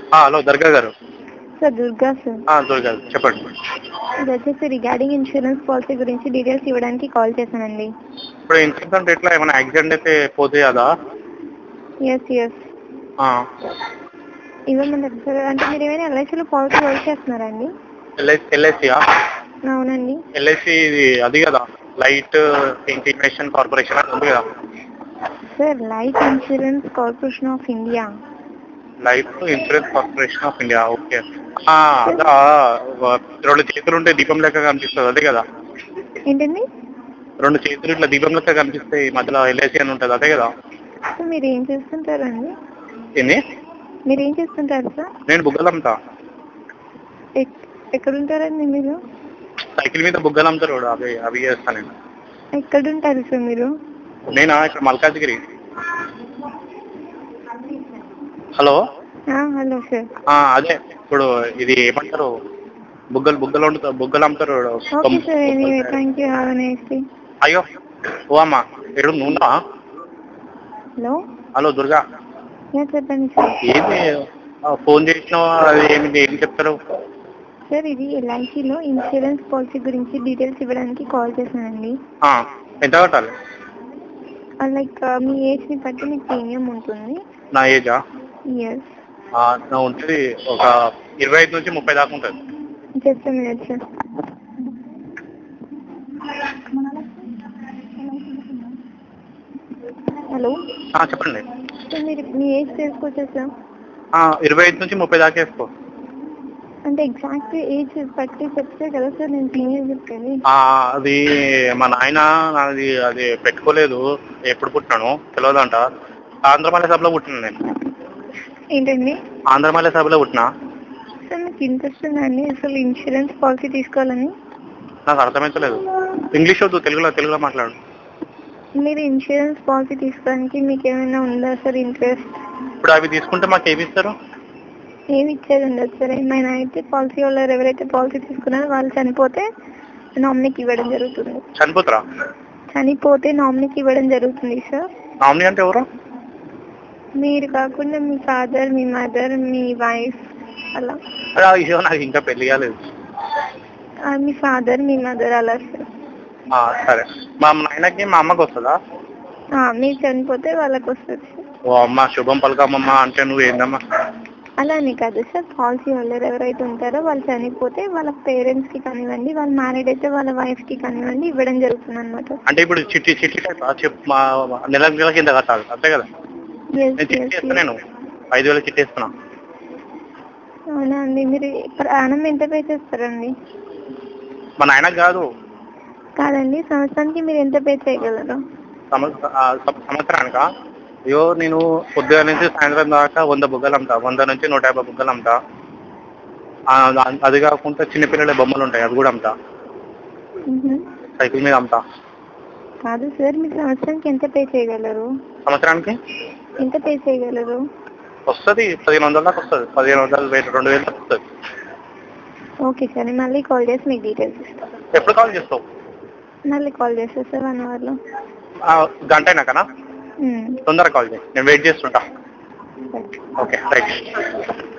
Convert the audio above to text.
Hello దర్గా గారు sir Durga sir ఆ, దుర్గా గారు చెప్పండి ఇది వచ్చేసి రిగార్డింగ్ ఇన్సూరెన్స్ పాలసీ గురించి డీటెయిల్స్ ఇవ్వడానికి కాల్ చేశానండి ఇప్పుడు ఇన్సూరెన్స్ అంటే ఎట్లా ఏమైనా యాక్సిడెంట్ అయితే పోతే అదా ఎస్ ఎస్ ఆ, ఇవ్వమంటారు సార్ అంటే మీరు ఏమైనా ఎల్ఐసీలో పాలసీ వర్క్ చేస్తున్నారండి ఎల్ఐసి ఎల్ఐసియా అవునండి ఎల్ఐసి ఇది అది కదా లైట్ ఇంటిగ్రేషన్ కార్పొరేషన్ అని ఉంది కదా sir life insurance corporation of India life insurance corporation of India okay ఆ, అదా రెండు చేతులు ఉంటే దీపం లెక్క కనిపిస్తుంది అదే కదా ఏంటండి రెండు చేతులు ఇట్లా దీపం లెక్క కనిపిస్తాయి మధ్యలో ఎల్ఐసి అని ఉంటుంది అదే కదా సార్ మీరు ఏం చేస్తుంటారండి ఏంది మీరు ఏం చేస్తుంటారు సార్ నేను బుగ్గలు అమ్ముతా ఎక్- ఎక్కడ ఉంటారండి మీరు సైకిల్ మీద బుగ్గలు అమ్ముతారు చూడు, అవి అవి చేస్తాను నేను ఎక్కడ ఉంటారు సార్ మీరు నేనా ఇక్కడ మల్కాజ్గిరి హలో ఆ, హలో సార్ ఆ, అదే ఇప్పుడు ఇది ఏమంటారు బుగ్గలు బుగ్గలు వండుతారు బుగ్గలు అమ్ముతారు చూడు. Okay sir anyway thank you have అనేసి అయ్యో ఓ అమ్మా ఎడు నువ్వునా హలో హలో దుర్గా యా చెప్పండి సార్ ఏంది ఆ, ఫోన్ చేసినావు అది ఏమి ఏం చెప్తారు సార్ ఇది ఎల్ఐసిలో ఇన్సూరెన్స్ పాలసీ గురించి డీటెయిల్స్ ఇవ్వడానికి కాల్ చేశానండి ఆ, ఎంత కట్టాలి లైక్ మీ ఏజ్ని బట్టి మీకు ప్రీమియం ఉంటుంది నా ఏజా ఎస్ ఆ, నా ఉంటుంది ఒక ఇరవై ఐదు నుంచి ముప్పై దాకా ఉంటుంది జస్ట్ మినిట్ సార్ హలో ఆ, చెప్పండి సార్ మీరు మీ ఏజ్ తెలుసుకోవచ్చా సార్ ఆ, ఇరవై ఐదు నుంచి ముప్పై దాకా వేసుకో అంటే ఎగ్జాక్ట్ ఏజ్ బట్టి చెప్తే కదా సార్ నేను ప్రీమియం చెప్పేది ఆ, అది మా నాయన నాది అది పెట్టుకోలేదు ఎప్పుడు పుట్టినాను తెలియదంట ఆంధ్రమాల సభలో పుట్టిన నేను ఏంటండి ఆంధ్రమాల సభలో పుట్టినా సార్ మీకు ఇంట్రెస్ట్ ఉందండి అసలు ఇన్సూరెన్స్ పాలసీ తీసుకోవాలని నాకు అర్థమైతలేదు ఇంగ్లీష్ వద్దు తెలుగులో తెలుగులో మాట్లాడు మీరు ఇన్సూరెన్స్ పాలసీ తీసుకోవడానికి మీకు ఏమైనా ఉందా సార్ ఇంట్రెస్ట్ ఇప్పుడు అవి తీసుకుంటే మాకు ఏమి ఇస్తారు ఏమి ఇచ్చేది ఉండదు సార్ ఏమైనా అయితే పాలసీ వాళ్ళు ఎవరైతే పాలసీ తీసుకున్నారో వాళ్ళు చనిపోతే నామినీకి ఇవ్వడం జరుగుతుంది చనిపోతారా చనిపోతే నామినీకి ఇవ్వడం జరుగుతుంది సార్ నామినీ అంటే ఎవరు మీరు కాకుండా మీ ఫాదర్ మీ మదర్ మీ వైఫ్ అలా అరే, అయ్యో నాకు ఇంకా పెళ్లి కాలేదు ఆ, మీ ఫాదర్ మీ మదర్ అలా సార్ ఆ, సరే మా నాయనకి మా అమ్మకి వస్తుందా ఆ, మీరు చనిపోతే వాళ్ళకి వస్తుంది సార్ ఓ అమ్మ శుభం పలకమ్మమ్మ అంటే నువ్వు ఏందమ్మా అలా అని కాదు సార్ పాలసీ హోల్డర్ ఎవరైతే ఉంటారో వాళ్ళు చనిపోతే వాళ్ళ పేరెంట్స్ కి కానివ్వండి వాళ్ళు మ్యారీడ్ అయితే వాళ్ళ వైఫ్ కి కానివ్వండి ఇవ్వడం జరుగుతుంది అనమాట అంటే ఇప్పుడు చిట్టి చిట్టి టైప్ చెప్పు మా నెల నెల కింద కట్టాలి అంతే కదా నేను చిట్టి వేస్తా నేను ఐదు వేలు చిట్టి వేస్తున్నా అవునా అండి మీరు ప్రాణం ఎంత పే చేస్తారండి మా నాయనకు కాదు కాదండి సంవత్సరానికి మీరు ఎంత పే చేయగలరు సంవత్స- ఆ, సం- సంవత్సరానికా అయ్యో నేను పొద్దున నుంచి సాయంత్రం దాకా వంద బుగ్గలు అమ్ముతా వంద నుంచి నూట యాభై బుగ్గలు అమ్ముతా ఆ, దా- అది కాకుండా చిన్నపిల్లల బొమ్మలు ఉంటాయి అవి కూడా అమ్ముతా మ్హూ. సైకిల్ మీద అమ్ముతా కాదు సార్ మీరు సంవత్సరానికి ఎంత పే చేయగలరు సంవత్సరానికి ఎంత పే చేయగలరు వస్తుంది పదిహేను వందల దాకా వస్తుంది పదిహేను వందలు వెయ్యి రెండు వేలు దాకా వస్తుంది ఓకే సార్ నేను మళ్ళీ కాల్ చేసి మీకు డీటెయిల్స్ ఇస్తాను ఎప్పుడు కాల్ చేస్తావు మళ్ళీ కాల్ చేస్తా సార్ వన్ అవర్లో ఆ, గంట అయినాకనా తొందరగా కాల్ చేయి నేను వెయిట్ చేస్తుంటా ఓకే రైట్